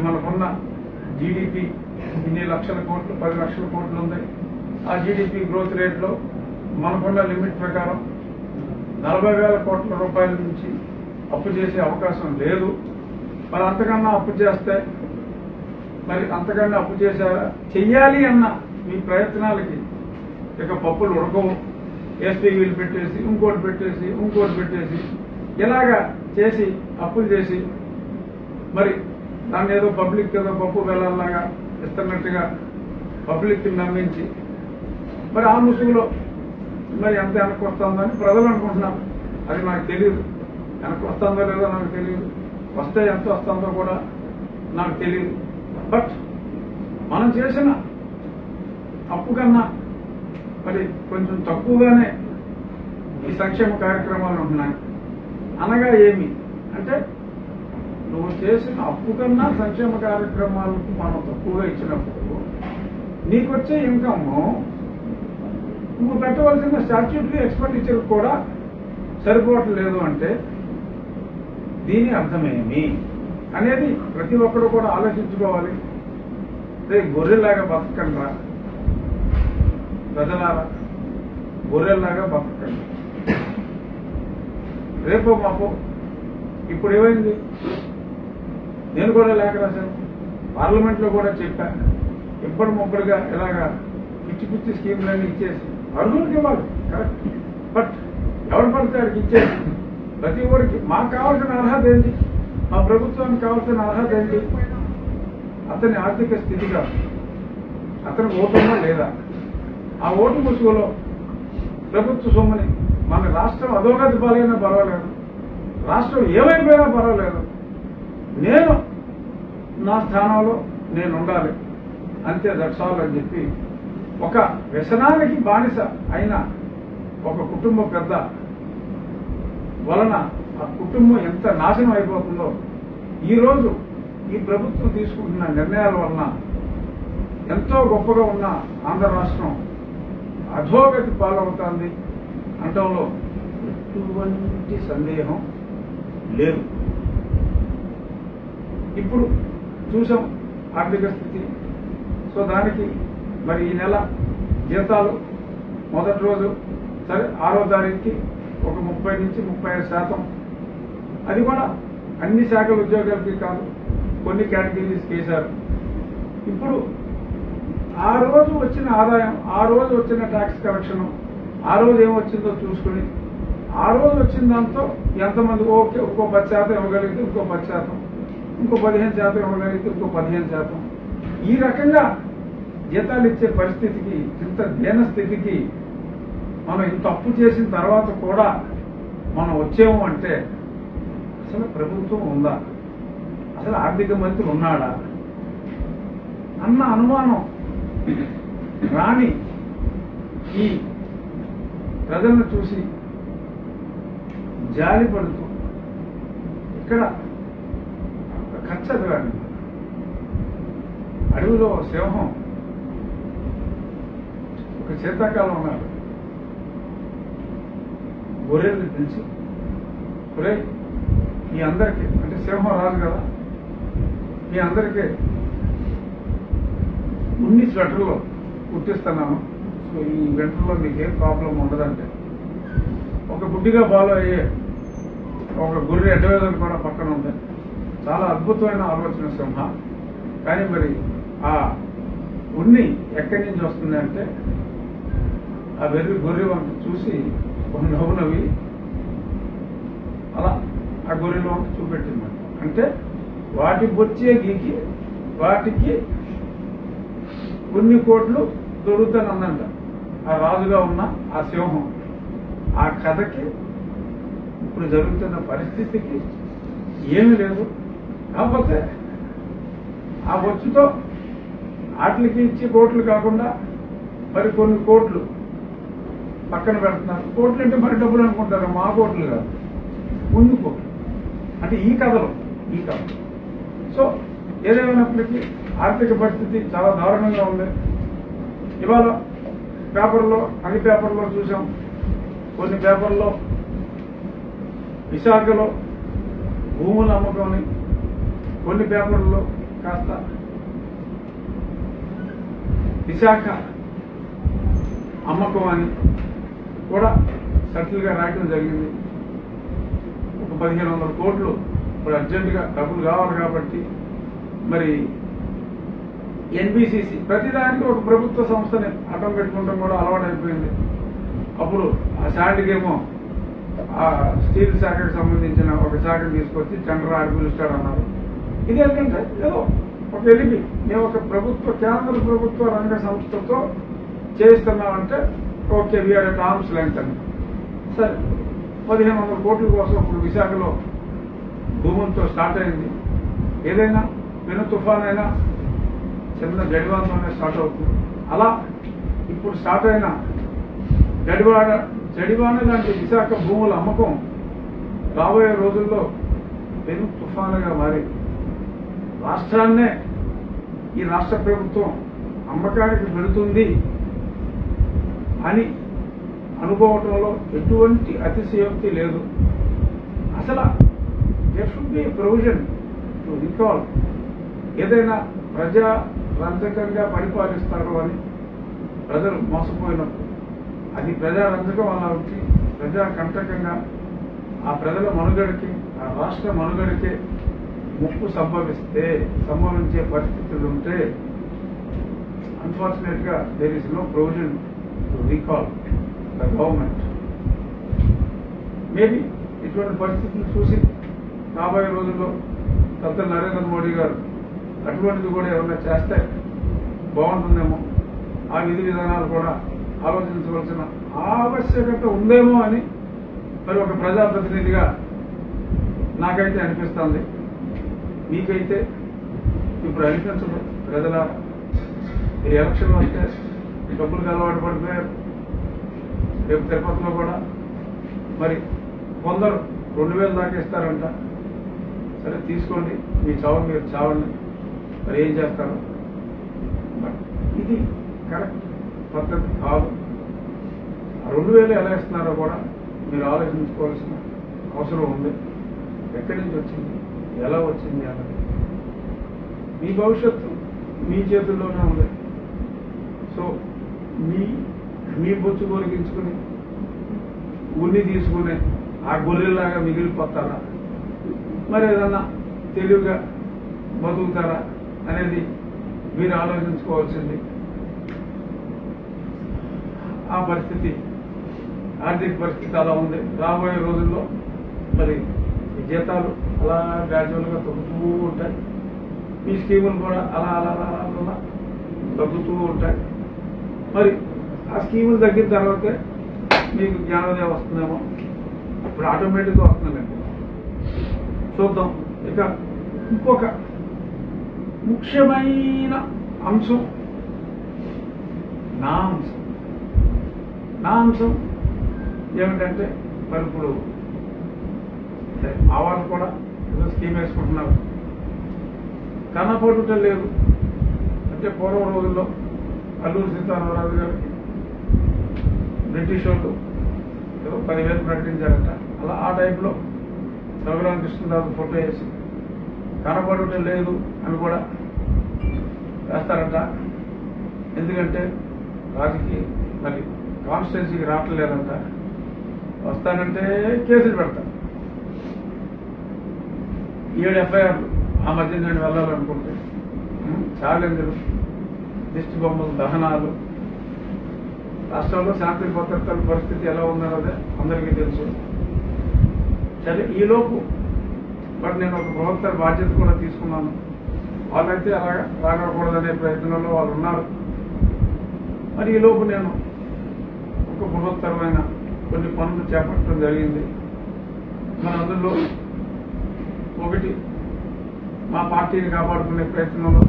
మనకున్న జీడిపి ఇన్ని లక్షల కోట్లు పది లక్షల కోట్లు ఉంది ఆ జీడిపి గ్రోత్ రేట్లో మనకున్న లిమిట్ ప్రకారం నలభై వేల కోట్ల రూపాయల నుంచి అప్పు చేసే అవకాశం లేదు మరి అంతకన్నా అప్పు చేస్తే మరి అంతకన్నా అప్పు చేశారా చెయ్యాలి అన్న మీ ప్రయత్నాలకి ఇక పప్పులు ఉడకవు ఎస్పీవీలు పెట్టేసి ఇంకోటి పెట్టేసి ఇంకోటి పెట్టేసి ఇలాగా చేసి అప్పులు చేసి మరి దాన్ని ఏదో పబ్లిక్ ఏదో పప్పు వెళ్ళాలాగా ఇస్తున్నట్టుగా పబ్లిక్ నమ్మించి మరి ఆ ముసుగులో మరి ఎంత వెనక్కి వస్తుందని ప్రజలు అనుకుంటున్నారు అది నాకు తెలియదు వెనక్కి వస్తుందో లేదో నాకు తెలియదు వస్తే ఎంత వస్తుందో కూడా నాకు తెలియదు బట్ మనం చేసిన అప్పు కన్నా మరి కొంచెం తక్కువగానే ఈ సంక్షేమ కార్యక్రమాలు ఉంటున్నాయి అనగా ఏమి అంటే నువ్వు చేసిన అప్పు కన్నా సంక్షేమ కార్యక్రమాలకు మనం తక్కువగా ఇచ్చినప్పుడు నీకు వచ్చే ఇన్కమ్ నువ్వు పెట్టవలసిన స్టాట్యూటరీ ఎక్స్పెండిచర్ కూడా సరిపోవట్లేదు అంటే దీని అర్థమేమి అనేది ప్రతి ఒక్కరు కూడా ఆలోచించుకోవాలి రే గొర్రెలాగా బతకండ్రా ప్రజలారా గొర్రెల్లాగా బతకండి రేపో మాపో ఇప్పుడు ఏమైంది నేను కూడా లేఖ రాశాను పార్లమెంట్లో కూడా చెప్పా ఇప్పటి ముప్పటిగా ఇలాగా పిచ్చి పిచ్చి స్కీమ్లన్నీ ఇచ్చేసి అర్హులకి ఇవ్వాలి కరెక్ట్ బట్ ఎవరు పడితే వాడికి ఇచ్చేసి ప్రతి ఊరికి మాకు కావాల్సిన అర్హత ఏంటి మా ప్రభుత్వానికి కావాల్సిన అర్హత ఏంటి అతని ఆర్థిక స్థితి కాదు అతను ఓటున్నా లేదా ఆ ఓటు ముసుగులో ప్రభుత్వ సొమ్ముని మన రాష్ట్రం అధోగతి పాలైనా పర్వాలేదు రాష్ట్రం ఏమైపోయినా పర్వాలేదు నేను నా స్థానంలో నేను ఉండాలి అంతే దట్సాల్ అని చెప్పి ఒక వ్యసనానికి బానిస అయిన ఒక కుటుంబ పెద్ద వలన ఆ కుటుంబం ఎంత నాశనం అయిపోతుందో ఈరోజు ఈ ప్రభుత్వం తీసుకుంటున్న నిర్ణయాల వలన ఎంతో గొప్పగా ఉన్న ఆంధ్ర రాష్ట్రం అధోగతి పాలవుతోంది అంటంలో ఎటువంటి సందేహం లేదు ఇప్పుడు చూసాం ఆర్థిక స్థితి సో దానికి మరి ఈ నెల జీతాలు మొదటి రోజు సరే ఆరో తారీఖుకి ఒక ముప్పై నుంచి ముప్పై ఐదు శాతం అది కూడా అన్ని శాఖల ఉద్యోగాలకి కాదు కొన్ని కేటగిరీస్కి వేశారు ఇప్పుడు ఆ రోజు వచ్చిన ఆదాయం ఆ రోజు వచ్చిన ట్యాక్స్ కలెక్షన్ ఆ రోజు ఏమొచ్చిందో చూసుకుని ఆ రోజు వచ్చిన దాంతో ఎంతమంది ఓకే ఇంకో పది శాతం ఇవ్వగలిగితే ఇంకో పది శాతం ఇంకో పదిహేను శాతం ఇవ్వగలిగితే ఇంకో పదిహేను శాతం ఈ రకంగా జీతాలు ఇచ్చే పరిస్థితికి ఇంత దీన స్థితికి మనం ఇంత అప్పు చేసిన తర్వాత కూడా మనం వచ్చేము అంటే అసలు ప్రభుత్వం ఉందా అసలు ఆర్థిక మంత్రి ఉన్నాడా అన్న అనుమానం రాని ఈ ప్రజలను చూసి జాలి పడుతూ ఇక్కడ ఖర్చు చదవండి అడవిలో సింహం ఒక శీతాకాలం ఉన్నారు గొర్రెల్ని పిలిచి ఒరే మీ అందరికీ అంటే సింహం రాదు కదా మీ అందరికీ ఉన్ని స్వెటర్లో కుట్టిస్తున్నాను సో ఈ వెంటర్లో మీకు ఏం ప్రాబ్లం ఉండదంటే ఒక గుడ్డిగా ఫాలో అయ్యే ఒక గుర్రె అడ్వైజర్ కూడా పక్కన ఉంది చాలా అద్భుతమైన ఆలోచన సింహ కానీ మరి ఆ ఉన్ని ఎక్కడి నుంచి వస్తుంది అంటే ఆ వెర్రి గొర్రె వంక చూసి ఒక నవ్వు నవ్వి అలా ఆ గొర్రెల వంక చూపెట్టింది అంటే వాటి బొచ్చే గీకి వాటికి కొన్ని కోట్లు దొరుకుతాను అందంట ఆ రాజుగా ఉన్న ఆ సింహం ఆ కథకి ఇప్పుడు జరుగుతున్న పరిస్థితికి ఏమీ లేదు కాకపోతే ఆ బొచ్చుతో వాటికి ఇచ్చి కోట్లు కాకుండా మరి కొన్ని కోట్లు పక్కన పెడుతున్నారు కోట్లు అంటే మరి డబ్బులు అనుకుంటారు మా కోట్లు కాదు ముందు కోట్లు అంటే ఈ కథలో ఈ కథ సో ఏదేమైనప్పటికీ ఆర్థిక పరిస్థితి చాలా దారుణంగా ఉంది ఇవాళ పేపర్లో అన్ని పేపర్లో చూసాం కొన్ని పేపర్లో విశాఖలో భూముల అమ్మకం కొన్ని పేపర్లో కాస్త విశాఖ అమ్మకం అని కూడా సెటిల్గా రాయటం జరిగింది ఒక పదిహేను వందల కోట్లు ఇప్పుడు అర్జెంటుగా డబ్బులు కావాలి కాబట్టి మరి ఎన్బిసిసి ప్రతిదానికి ఒక ప్రభుత్వ సంస్థని అడ్డం పెట్టుకుంటాం కూడా అలవాటు అయిపోయింది అప్పుడు ఆ శాండ్కేమో ఆ స్టీల్ శాఖకు సంబంధించిన ఒక శాఖను తీసుకొచ్చి టెండర్ ఆడి పిలుస్తాడన్నారు ఇదేంటంటే ఏదో ఒక ఎలిపి మేము ఒక ప్రభుత్వ కేంద్ర ప్రభుత్వ రంగ సంస్థతో చేస్తున్నామంటే okay we're at arms length అని సరే పదిహేను వందల కోట్ల కోసం ఇప్పుడు విశాఖలో భూములతో స్టార్ట్ అయింది ఏదైనా పెను తుఫాన్ అయినా చిన్న జడివానతోనే స్టార్ట్ అవుతుంది అలా ఇప్పుడు స్టార్ట్ అయిన జడివాడ జడివాన లాంటి విశాఖ భూముల అమ్మకం రాబోయే రోజుల్లో పెను తుఫానుగా మారి రాష్ట్రాన్నే ఈ రాష్ట్ర ప్రభుత్వం అమ్మకానికి పెడుతుంది అని అనుకోవటంలో ఎటువంటి అతిశయోక్తి లేదు అసలు there should be provision to recall ఏదైనా ప్రజా రంజకంగా పరిపాలిస్తారు అని ప్రజలు మోసపోయినప్పుడు అది ప్రజా రంజకం అలా వచ్చి ప్రజా కంటకంగా ఆ ప్రజల మనుగడకి ఆ రాష్ట్ర మనుగడకి ముప్పు సంభవిస్తే సంభవించే పరిస్థితులు ఉంటే అన్ఫార్చునేట్ గా there is no provision to recall the government maybe ఇటువంటి పరిస్థితులు చూసి రాబోయే రోజుల్లో కొత్త నరేంద్ర మోడీ గారు అటువంటిది కూడా ఏమన్నా చేస్తే బాగుంటుందేమో ఆ విధి విధానాలు కూడా ఆలోచించవలసిన ఆవశ్యకత ఉందేమో అని మరి ఒక ప్రజాప్రతినిధిగా నాకైతే అనిపిస్తుంది మీకైతే ఇప్పుడు అనిపించదు ప్రజల ఈ ఎలక్షన్ వస్తే డబ్బులకు అలవాటు పడిపోయారు రేపు తిరుపతిలో కూడా మరి కొందరు రెండు వేలు దాకా ఇస్తారంట సరే తీసుకోండి మీ చావు మీరు చావండి మరి ఏం చేస్తారు బట్ ఇది కరెక్ట్ పద్ధతి కాదు ఆ రెండు వేలు ఎలా ఇస్తున్నారో కూడా మీరు ఆలోచించుకోవాల్సిన అవసరం ఉంది ఎక్కడి నుంచి వచ్చింది ఎలా వచ్చింది అన్నది మీ భవిష్యత్తు మీ చేతుల్లోనే ఉంది సో మీ మీ బొచ్చు కొరిగించుకుని ఉన్ని తీసుకుని ఆ గొర్రెలాగా మిగిలిపోతారా మరి ఏదన్నా తెలివిగా బతుకుతారా అనేది మీరు ఆలోచించుకోవాల్సింది ఆ పరిస్థితి ఆర్థిక పరిస్థితి అలా ఉంది రాబోయే రోజుల్లో మరి ఈ జీతాలు అలా గ్రాడ్యువల్గా తగ్గుతూ ఉంటాయి ఈ స్కీములు కూడా అలా అలా అలా అలా అలా తగ్గుతూ ఉంటాయి మరి ఆ స్కీములు తగ్గిన తర్వాతే మీకు జ్ఞానోదయం వస్తుందేమో ఇప్పుడు ఆటోమేటిక్గా వస్తుందండి చూద్దాం ఇక ఇంకొక ముఖ్యమైన అంశం నా అంశం నా అంశం ఏమిటంటే మరి ఇప్పుడు సరే, మా వాళ్ళు కూడా ఏదో స్కీమ్ వేసుకుంటున్నారు కనపడుట లేదు అంటే పూర్వం రోజుల్లో అల్లూరి సీతారామరాజు గారికి బ్రిటిష్ వాళ్ళు ఏదో పదివేలు ప్రకటించారట అలా ఆ టైంలో రఘురామ కృష్ణరాజు ఫోటో వేసి కనపడుట లేదు అని కూడా వేస్తారట ఎందుకంటే రాజకీయ మరి కాన్స్టిట్యున్సీకి రావట్లేదంట వస్తానంటే కేసులు పెడతారు ఏడు ఎఫ్ఐఆర్లు ఆ మధ్య నేను వెళ్ళాలనుకుంటే ఉం, ఛాలెంజ్లు దిష్టి బొమ్మలు దహనాలు రాష్ట్రంలో శాంతి భద్రతల పరిస్థితి ఎలా ఉందన్నది అందరికీ తెలుసు సరే ఈలోపు బట్ నేను ఒక బృహత్తర బాధ్యత కూడా తీసుకున్నాను వాళ్ళైతే అలా రాగకూడదనే ప్రయత్నంలో వాళ్ళు ఉన్నారు మరి ఈలోపు నేను ఒక బృహత్తరమైన కొన్ని పనులు చేపట్టడం జరిగింది మన అందులో ఒకటి మా పార్టీని కాపాడుకునే ప్రయత్నంలో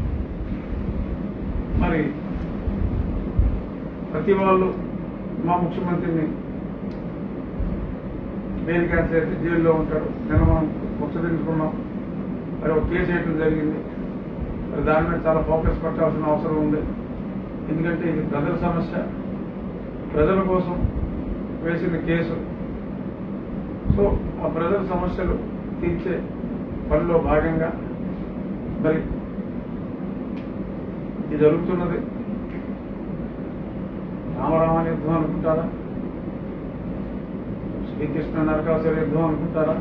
మరి ప్రతి వాళ్ళు మా ముఖ్యమంత్రిని బెయిల్ క్యాన్సిల్ అయితే జైల్లో ఉంటారు నిన్న మనం ముచ్చరించుకున్నాం మరి ఒక కేసు వేయటం జరిగింది మరి దాని మీద చాలా ఫోకస్ పెట్టాల్సిన అవసరం ఉంది ఎందుకంటే ఇది ప్రజల సమస్య ప్రజల కోసం వేసిన కేసు సో ఆ ప్రజల సమస్యలు తీర్చే పనిలో భాగంగా మరి ఇది జరుగుతున్నది రామరామాని యుద్ధం అనుకుంటారా శ్రీకృష్ణ నరకాసుర యుద్ధం అనుకుంటారా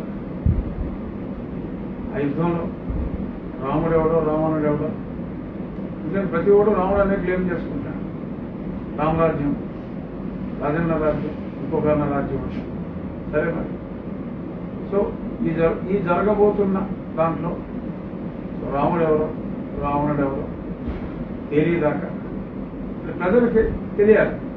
ఆ యుద్ధంలో రాముడు ఎవడో రావణుడు ఎవడో ఇంకా ప్రతి ఒడు రాముడు అనే క్లెయిమ్ చేసుకుంటాడు రామరాజ్యం రాజన్న రాజ్యం ఇంకొక అన్న రాజ్యం అని. సరే మరి సో ఈ జర ఈ జరగబోతున్న దాంట్లో రాముడు ఎవరో రావణుడు ఎవరో తెలియదాకా ప్రజలకి తెలియాలి